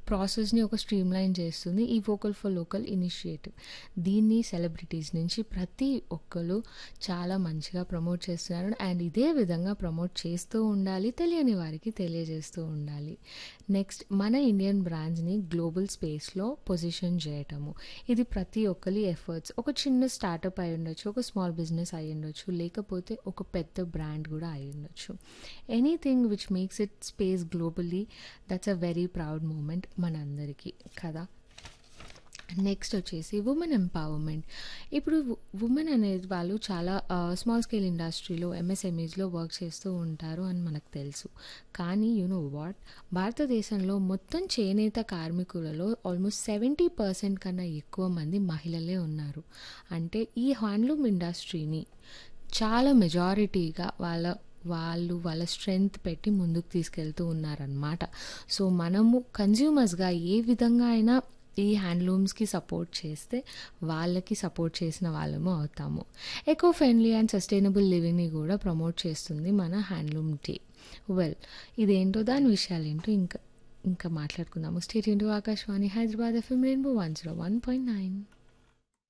ప్రాసెస్‌ని ఒక స్ట్రీమ్‌లైన్ చేస్తుంది ఈ వోకల్ ఫర్ లోకల్ ఇనిషియేటివ్. దీన్ని సెలబ్రిటీస్ నుంచి ప్రతి ఒక్కళ్ళు చాలా మంచిగా ప్రమోట్ చేస్తున్నారు. అండ్ ఇదే విధంగా ప్రమోట్ చేస్తూ ఉండాలి. తెలియని వారికి తెలియజేస్తూ ఉండాలి. నెక్స్ట్ మన ఇండియన్ బ్రాండ్స్‌ని గ్లోబల్ స్పేస్‌లో పొజిషన్ చేయటము. ఇది ప్రతి ఒక్కలి ఎఫర్ట్స్. ఒక చిన్న స్టార్టప్ అయ్యుండొచ్చు. ఒక స్మాల్ బిజినెస్ అయ్యుండొచ్చు. లేకపోతే ఒక పెద్ద బ్రాండ్ గూడా అయ్యుండొచ్చు. Anything which makes it space globally that's a very proud moment మనందరికీ కదా! నెక్స్ట్ వచ్చేసి వుమెన్ ఎంపవర్మెంట్. ఇప్పుడు వు వుమెన్ అనేది వాళ్ళు చాలా ఆహ్, స్మాల్ స్కేల్ ఇండస్ట్రీలో ఎంఎస్ఎంఈస్‌లో వర్క్ చేస్తూ ఉంటారు అని మనకు తెలుసు. కానీ యూ నో వాట్? భారతదేశంలో మొత్తం చేనేత కార్మికులలో ఆల్మోస్ట్ 70% కన్నా ఎక్కువ మంది మహిళలే ఉన్నారు. అంటే ఈ హ్యాండ్లూమ్ ఇండస్ట్రీని చాలా మెజారిటీగా వాళ్ళ వాళ్ళు వాళ్ళ స్ట్రెంగ్త్ పెట్టి ముందుకు తీసుకెళ్తూ ఉన్నారనమాట. సో మనము కన్స్యూమర్స్‌గా ఏ విధంగా అయినా ఈ హ్యాండ్లూమ్స్‌కి సపోర్ట్ చేస్తే వాళ్ళకి సపోర్ట్ చేసిన వాళ్ళము అవుతాము. ఎకో ఫ్రెండ్లీ అండ్ సస్టైనబుల్ లివింగ్‌ని గూడా ప్రమోట్ చేస్తుంది మన హ్యాండ్లూమ్ డే. వెల్ ఇదేంటో దాని విషయాలేంటో ఇంకా ఇంకా మాట్లాడుకుందాము. Stay tune to Akashvani Hyderabad FM rainbow 101.9